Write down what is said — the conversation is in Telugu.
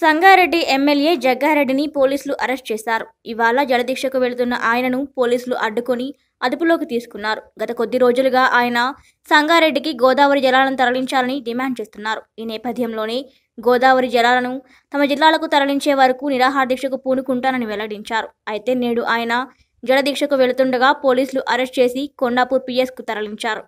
సంగారెడ్డి ఎమ్మెల్యే జగ్గారెడ్డిని పోలీసులు అరెస్ట్ చేశారు ఇవాళ జలదీక్షకు వెళుతున్న ఆయనను పోలీసులు అడ్డుకొని అదుపులోకి తీసుకున్నారు గత కొద్ది రోజులుగా ఆయన సంగారెడ్డికి గోదావరి జలాలను తరలించాలని డిమాండ్ చేస్తున్నారు ఈ నేపథ్యంలోనే గోదావరి జలాలను తమ జిల్లాలకు తరలించే వరకు నిరాహార దీక్షకు పూనుకుంటానని వెల్లడించారు అయితే నేడు ఆయన జలదీక్షకు వెళుతుండగా పోలీసులు అరెస్ట్ చేసి కొండాపూర్ పిఎస్కు తరలించారు